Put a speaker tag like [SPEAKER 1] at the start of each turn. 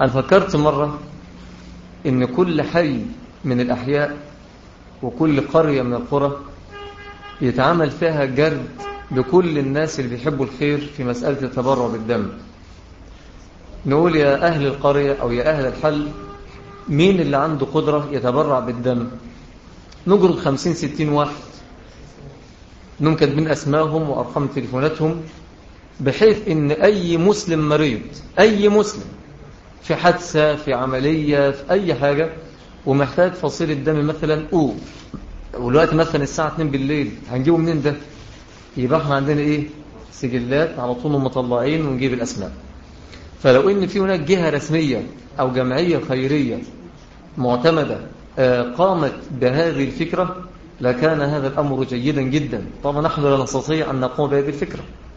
[SPEAKER 1] أنا فكرت مرة إن كل حي من الأحياء وكل قرية من القرى يتعامل فيها جرد بكل الناس اللي بيحبوا الخير في مسألة التبرع بالدم نقول يا أهل القرية أو يا أهل الحل مين اللي عنده قدرة يتبرع بالدم نجرد خمسين ستين واحد نم كاتبين أسمائهم وأرقام تليفوناتهم بحيث إن أي مسلم مريض أي مسلم في حادثة في عملية في أي حاجة ومحتاج فصيل الدم مثلا أو والوقت مثلا الساعة 2 بالليل هنجيبه منين ده يبقى احنا عندنا ايه سجلات على طول مطلعين ونجيب الأسماء فلو ان في هناك جهة رسمية أو جمعية خيرية معتمدة قامت بهذه الفكرة لكان هذا الأمر جيدا جدا طبعا نحن لا نستطيع أن نقوم بهذه الفكرة